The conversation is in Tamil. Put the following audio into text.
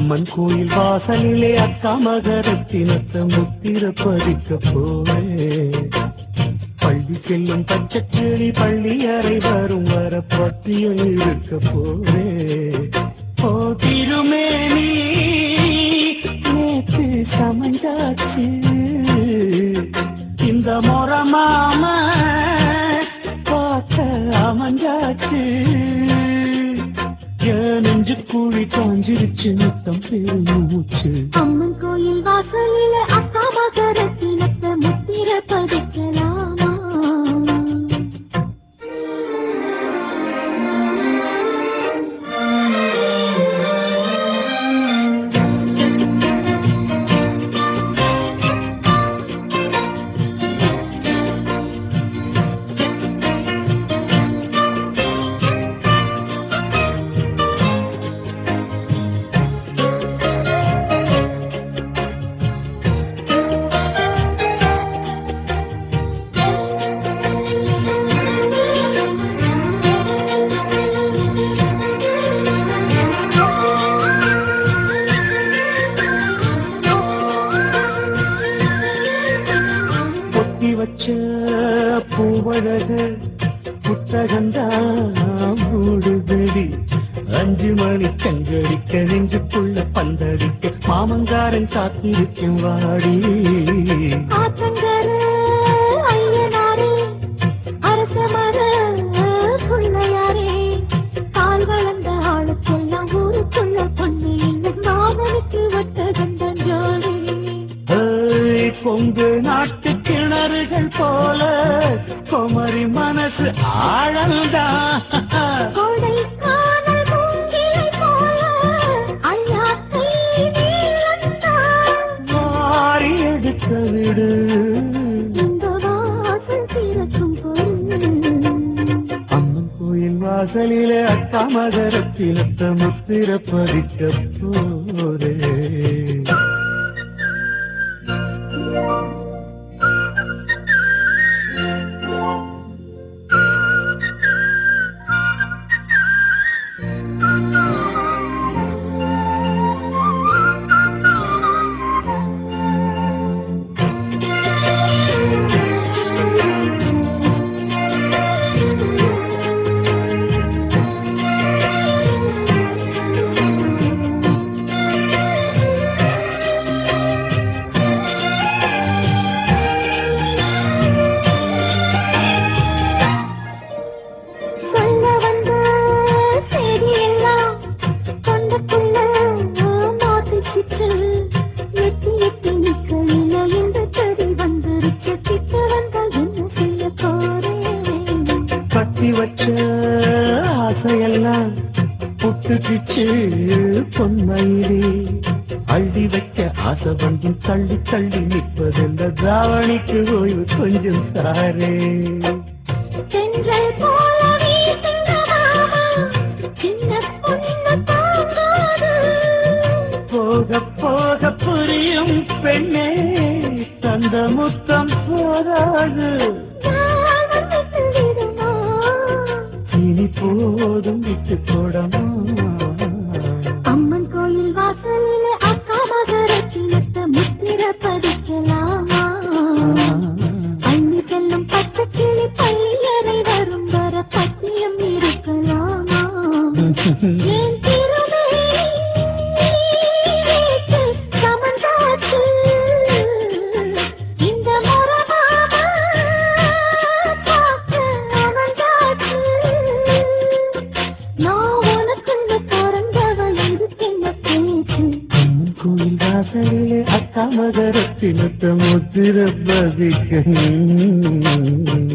அம்மன் கோயில் வாசலிலே அக்கா மகரத்தினத்தை முத்திர பதிக்க போவே பள்ளி செல்லும் பச்சைக்கிளி பள்ளி அறை வரும் வர பட்டியல் இருக்க போவே ஓ திருமேனி நேற்று சமைஞ்சாச்சு இந்த முறமாம பார்க்க அமைஞ்சாச்சு என் நெஞ்சு கூழி காஞ்சிருச்சு நித்தம் பெருமூச்சு அம்மன் கோயில் வாசலில அக்கா மகரத்தினத்தை முத்திர பதிக்கலாமா பொத்தி வச்ச பூவழகு புத்தகந்தான் மூடுதடி அஞ்சு மணி கங்கடிக்க நெஞ்சுக்குள்ள பந்தடிக்க மாமங்காரன் காத்திருக்கும் வாடி ஆத்தங்கர ஐயனாரே அரச மர பிள்ளையாரே கால் வளர்ந்த ஆளுக்கெல்லாம் ஊருக்குள்ள பொண்ணு இன்னும் மாமனுக்கு வட்ட கண்டன் ஜோடி ஏய், கொங்கு நாட்டு கிணறுகள் போல குமரி மனசு ஆழந்தான் கொடை காணல் மூங்கிலை போல அல்லாத்தை நீளந்தான் மாறி எடுத்த விடு இந்த வாசல் திறக்கும் பொருள் அம்மன் கோயில் வாசலிலே அக்கா மகரத்தினத்தை முத்திர பதிக்க போரே சொல்ல வந்த செய்தியெல்லாம் தொண்டைக்குள்ள மாட்டிக்கிட்டு எட்டி எட்டி நிக்கையில இந்த செடி வந்திருக்க கிட்ட வந்தா என்ன செய்ய போறேன் கட்டி வச்ச ஆசையெல்லாம் புட்டுக்கிச்சு பொன்மயிலே அள்ளி வைக்க ஆசை வந்து தள்ளி தள்ளி நிற்பதெந்த தாவணிக்கு ஓய்வு கொஞ்சம் சாரே சென்றல் போல வீசுங்க மாமா சின்ன பொண்ணு தாங்காது போக போக புரியும் பெண்ணே தந்த முத்தம் போதாது நான் வந்து சொல்லிடுமா இனி போதும் விட்டு போடமா அம்மன் கோயில் வாசலில் அக்கா மகரத்தினத்தை முத்திர பதிக்கலாமா அள்ளி செல்லும் பச்சை கிளி பள்ளியறை வரும் வர பத்தியம் இருக்கலாமா என் திருமேனி சமந்தாச்சு இந்த முறமாமா பார்க்க அவந்தாச்சு நான் உனக்குள்ள பிறந்தவள் இதுக்கென்ன பேச்சு அம்மன் கோயில் வாசலிலே அக்கா மகரத்தினத்தை முத்திர பதிக்க